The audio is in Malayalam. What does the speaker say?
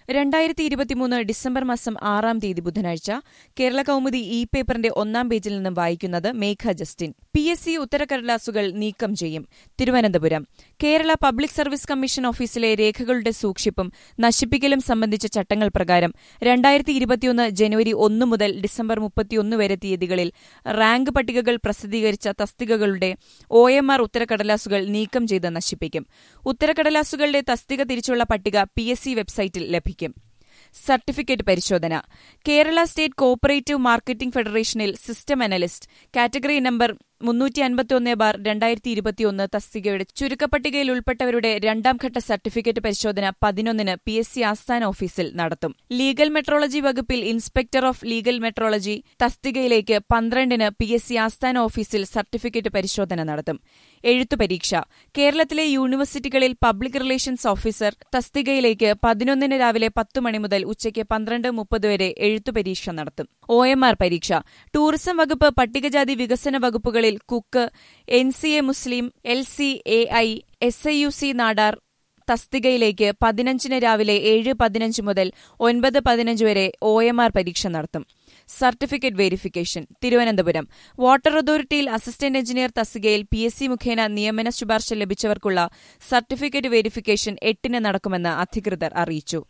രണ്ടായിരത്തി ഇരുപത്തിമൂന്ന് ഡിസംബർ മാസം ആറാം തീയതി ബുധനാഴ്ച കേരള കൗമുദി ഇ പേപ്പറിന്റെ ഒന്നാം പേജിൽ നിന്നും വായിക്കുന്നത് Megha Justin P S C ഉത്തരക്കടലാസുകൾ നീക്കം ചെയ്യും Thiruvananthapuram Kerala public service commission ഓഫീസിലെ രേഖകളുടെ സൂക്ഷിപ്പും നശിപ്പിക്കലും സംബന്ധിച്ച ചട്ടങ്ങൾ പ്രകാരം രണ്ടായിരത്തി ഇരുപത്തിയൊന്ന് ജനുവരി ഒന്ന് മുതൽ ഡിസംബർ മുപ്പത്തിയൊന്ന് വരെ തീയതികളിൽ റാങ്ക് പട്ടികകൾ പ്രസിദ്ധീകരിച്ച തസ്തികകളുടെ ഒ എം ആർ ഉത്തരക്കടലാസുകൾ നീക്കം ചെയ്ത് നശിപ്പിക്കും ഉത്തരക്കടലാസുകളുടെ തസ്തിക തിരിച്ചുള്ള പട്ടിക പി എസ് സി വെബ്സൈറ്റിൽ ലഭിക്കും സർട്ടിഫിക്കറ്റ് പരിശോധന കേരള സ്റ്റേറ്റ് കോഓപ്പറേറ്റീവ് മാർക്കറ്റിംഗ് ഫെഡറേഷനിൽ സിസ്റ്റം അനലിസ്റ്റ് കാറ്റഗറി നമ്പർ മുന്നൂറ്റി അൻപത്തിയൊന്ന് ബാർ രണ്ടായിരത്തി ഇരുപത്തിയൊന്ന് തസ്തികയുടെ ചുരുക്കപ്പട്ടികയിൽ ഉൾപ്പെട്ടവരുടെ രണ്ടാം ഘട്ട സർട്ടിഫിക്കറ്റ് പരിശോധന പതിനൊന്നിന് പി എസ് സി ആസ്ഥാന ഓഫീസിൽ നടത്തും ലീഗൽ മെട്രോളജി വകുപ്പിൽ ഇൻസ്പെക്ടർ ഓഫ് ലീഗൽ മെട്രോളജി തസ്തികയിലേക്ക് പന്ത്രണ്ടിന് പി എസ് സി ആസ്ഥാന ഓഫീസിൽ സർട്ടിഫിക്കറ്റ് പരിശോധന നടത്തും എഴുത്തു പരീക്ഷ കേരളത്തിലെ യൂണിവേഴ്സിറ്റികളിൽ പബ്ലിക് റിലേഷൻസ് ഓഫീസർ തസ്തികയിലേക്ക് പതിനൊന്നിന് രാവിലെ പത്ത് മണി മുതൽ ഉച്ചയ്ക്ക് പന്ത്രണ്ട് മുപ്പത് വരെ എഴുത്തു പരീക്ഷ നടത്തും ഒ എം ആർ പരീക്ഷ ടൂറിസം വകുപ്പ് പട്ടികജാതി വികസന വകുപ്പുകളിൽ കുക്ക് എൻ സി എ മുസ്ലിം L C A I S I U C Nadar തസ്തികയിലേക്ക് പതിനഞ്ചിന് രാവിലെ ഏഴ് പതിനഞ്ച് മുതൽ ഒൻപത് പതിനഞ്ച് വരെ ഒ എം ആർ പരീക്ഷ നടത്തും സർട്ടിഫിക്കറ്റ് വെരിഫിക്കേഷൻ തിരുവനന്തപുരം വാട്ടർ അതോറിറ്റിയിൽ അസിസ്റ്റന്റ് എഞ്ചിനീയർ തസ്തികയിൽ പി എസ് സി മുഖേന നിയമന ശുപാർശ ലഭിച്ചവർക്കുള്ള സർട്ടിഫിക്കറ്റ് വെരിഫിക്കേഷൻ എട്ടിന് നടക്കുമെന്ന് അധികൃതർ അറിയിച്ചു